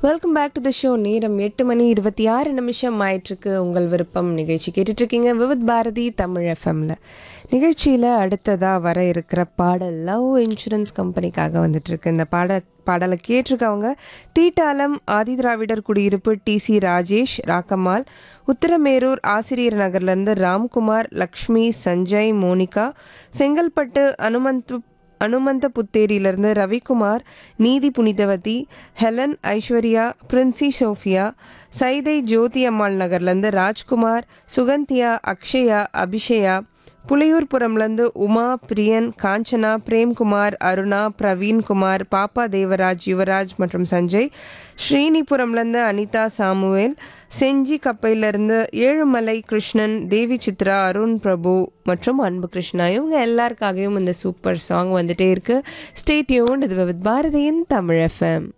welcome back to the show நேரம் எட்டு மணி இருபத்தி ஆறு நிமிஷம் ஆயிட்டிருக்கு உங்கள் விருப்பம் நிகழ்ச்சி கேட்டுட்ருக்கீங்க விவித் பாரதி தமிழ் எஃப்எம்ல நிகழ்ச்சியில் அடுத்ததாக வர இருக்கிற பாடல் லவ் இன்சூரன்ஸ் கம்பெனிக்காக வந்துட்டுருக்கு இந்த பாட பாடலை கேட்டிருக்கவங்க தீட்டாலம் ஆதிதிராவிடர் குடியிருப்பு டிசி ராஜேஷ் ராக்கம்மாள் உத்திரமேரூர் ஆசிரியர் நகர்லேருந்து ராம்குமார் லக்ஷ்மி சஞ்சய் மோனிகா செங்கல்பட்டு அனுமந்த் அனுமந்த புத்தேரியிலிருந்து ரவிக்குமார் நீதி புனிதவதி ஹெலன் ஐஸ்வர்யா பிரின்சி சோஃபியா சைதை ஜோதி அம்மாள் நகர்லேருந்து ராஜ்குமார் சுகந்தியா அக்ஷயா அபிஷயா புலியூர்புரம்லேருந்து உமா பிரியன் காஞ்சனா பிரேம்குமார் அருணா பிரவீன்குமார் பாப்பா தேவராஜ் யுவராஜ் மற்றும் சஞ்சய் ஸ்ரீனிபுரம்லேருந்து அனிதா சாமுவேல் செஞ்சி கப்பையிலேருந்து ஏழுமலை கிருஷ்ணன் தேவி சித்ரா அருண் பிரபு மற்றும் அன்பு கிருஷ்ணா இவங்க எல்லாருக்காகவும் இந்த சூப்பர் சாங் வந்துட்டே இருக்கு ஸ்டேட்யூன் இது வித் பாரதியின் தமிழ் எஃப்எம்